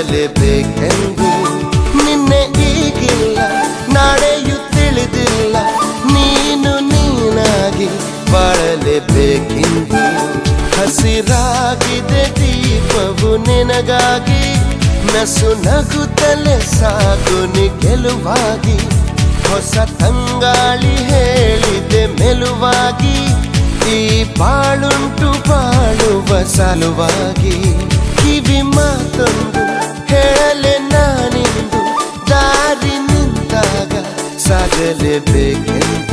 ಬಾಳಲೇಬೇಕೆಂದು ನಿನ್ನೆ ಈಗಿಲ್ಲ ನಾಳೆಯೂ ತಿಳಿದಿಲ್ಲ ನೀನು ನೀನಾಗಿ ಬಾಳಲೇಬೇಕೆಂದು ಹಸಿರಾಗಿದೆ ದೀಪವು ನಿನಗಾಗಿ ನಸು ನಗುತ್ತಲೇ ಸಾಕು ನಿ ಗೆಲುವಾಗಿ ಹೊಸ ತಂಗಾಳಿ ಹೇಳಿದೆ ಮೆಲುವಾಗಿ ಈ ಬಾಳುಂಟು ಬಾಳುವ ಸಲುವಾಗಿ ಕಿವಿ ಮಾತೊಂದು ಹೇಳಲೆ ನಾನಿಂದು ದಾರಿ ನಿಂತಾಗ ಸಾಗಲೇಬೇಕೆಂದು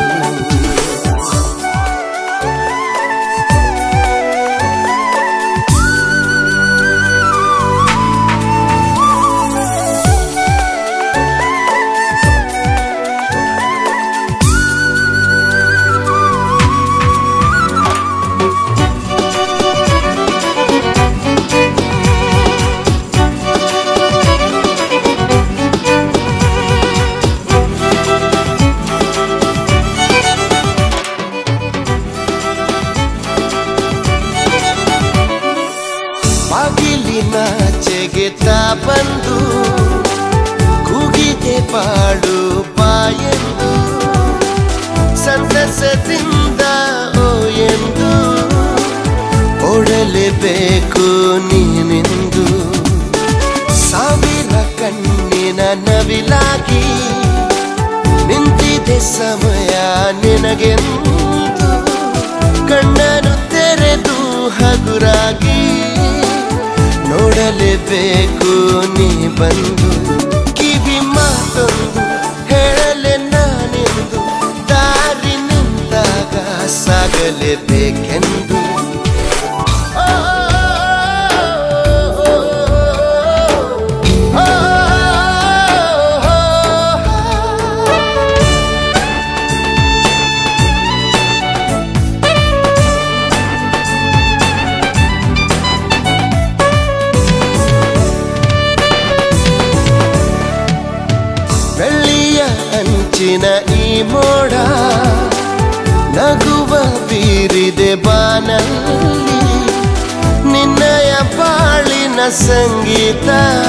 ಬಾಗಿಲಿನಾಚೆಗೆ ತಾ ಬಂದು ಕೂಗಿದೆ ಬಾಳು ಬಾಯೆಂದು ಸಂತಸದಿಂದ ಓ ಎಂದು ಓಡಲೇಬೇಕು ನೀನೆಂದು ಸಾವಿರ ಕಣ್ಣಿನ ನವಿಲಾಗಿ ನಿಂತಿದೆ ಸಮಯ ನಿನಗೆಂದು ಕಣ್ಣನು ತೆರೆದು ಹಗುರಾಗಿ ನೋಡಲೇಬೇಕು ನೀ ಬಂದು ಕಿವಿ ಮಾತೊಂದು ಹೇಳಲೆ ನಾನೆಂದು ದಾರಿ ನಿಂತಾಗ ಸಾಗಲೇಬೇಕೆಂದು ಓ, ಓ, ಓ, ಓ, ಬೆಳ್ಳಿಯ ಅಂಚಿನ ಈ ಮೋಡ ನಗುವ ಬೀರಿದೆ ಬಾನಲ್ಲಿ ನಿನ್ನಯ ಬಾಳಿನ ಸಂಗೀತ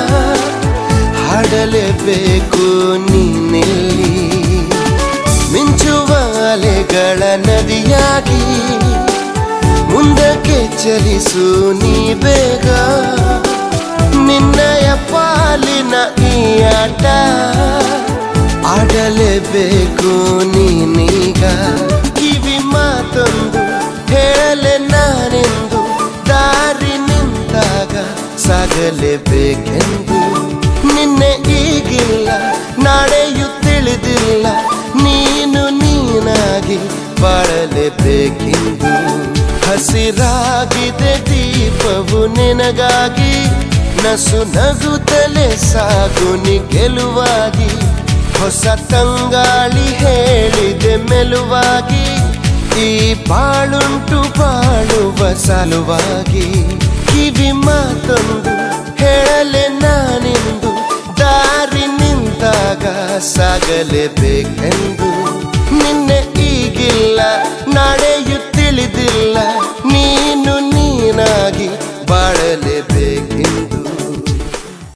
ಹಾಡಲೇಬೇಕು ನೀನೆಲ್ಲಿ ಮಿಂಚುವ ಅಲೆಗಳ ನದಿಯಾಗಿ ಮುಂದಕ್ಕೆ ಚಲಿಸು ನೀ ಬೇಗ ನಿನ್ನಯ ಪಾಲಿನ ಈ ಆಟ ಆಡಲೇಬೇಕು ನೀನೀಗ ಕಿವಿ ಮಾತೊಂದು ಹೇಳಲೆ ನಾನೆಂದು ದಾರಿ ನಿಂತಾಗ ಸಾಗಲೇಬೇಕೆಂದು ನಿನ್ನೆ ಈಗಿಲ್ಲ ನಾಳೆಯೂ ತಿಳಿದಿಲ್ಲ ನೀನು ನೀನಾಗಿ ಬಾಳಲೇಬೇಕೆಂದು ಹಸಿರಾಗಿದೆ ದೀಪವು ನಿನಗಾಗಿ ನಸು ನಗುತ್ತಲೇ ಸಾಗು ನಿ ಗೆಲುವಾಗಿ ಹೊಸ ತಂಗಾಳಿ ಹೇಳಿದೆ ಮೆಲುವಾಗಿ ಈ ಬಾಳುಂಟು ಬಾಳುವ ಸಲುವಾಗಿ ಕಿವಿ ಮಾತೊಂದು ಹೇಳಲೆ ನಾನಿಂದು ದಾರಿ ನಿಂತಾಗ ಸಾಗಲೇಬೇಕೆಂದು ನಿನ್ನೆ ಈಗಿಲ್ಲ